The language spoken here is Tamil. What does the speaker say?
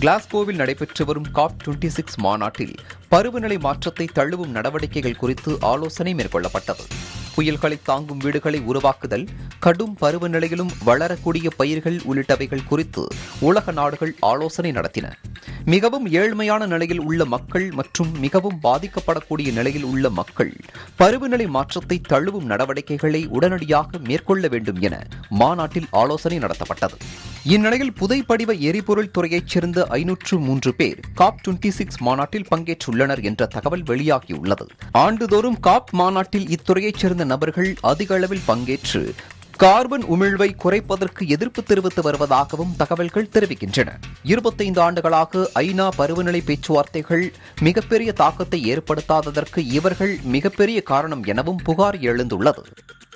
கிளாஸ்கோவில் நடைபெற்று வரும் காப் டுவெண்டி சிக்ஸ் மாநாட்டில் பருவநிலை மாற்றத்தை தழுவும் நடவடிக்கைகள் குறித்து ஆலோசனை மேற்கொள்ளப்பட்டது புயல்களை தாங்கும் வீடுகளை உருவாக்குதல் கடும் பருவநிலையிலும் வளரக்கூடிய பயிர்கள் உள்ளிட்டவைகள் குறித்து உலக நாடுகள் ஆலோசனை நடத்தின மிகவும் ஏழ்மையான நிலையில் உள்ள மக்கள் மற்றும் மிகவும் பாதிக்கப்படக்கூடிய நிலையில் உள்ள மக்கள் பருவநிலை மாற்றத்தை தழுவும் நடவடிக்கைகளை உடனடியாக மேற்கொள்ள வேண்டும் என மாநாட்டில் ஆலோசனை நடத்தப்பட்டது இந்நிலையில் புதைப்படிவ எரிபொருள் துறையைச் சேர்ந்த ஐநூற்று மூன்று பேர் காப் டுவெண்டி சிக்ஸ் மாநாட்டில் பங்கேற்றுள்ளனர் என்ற தகவல் வெளியாகியுள்ளது ஆண்டுதோறும் காப் மாநாட்டில் இத்துறையைச் சேர்ந்த நபர்கள் அதிக அளவில் பங்கேற்று கார்பன் உமிழ்வை குறைப்பதற்கு எதிர்ப்பு தெரிவித்து வருவதாகவும் தகவல்கள் தெரிவிக்கின்றன இருபத்தைந்து ஆண்டுகளாக ஐநா பருவநிலை பேச்சுவார்த்தைகள் மிகப்பெரிய தாக்கத்தை ஏற்படுத்தாததற்கு இவர்கள் மிகப்பெரிய காரணம் எனவும் புகார் எழுந்துள்ளது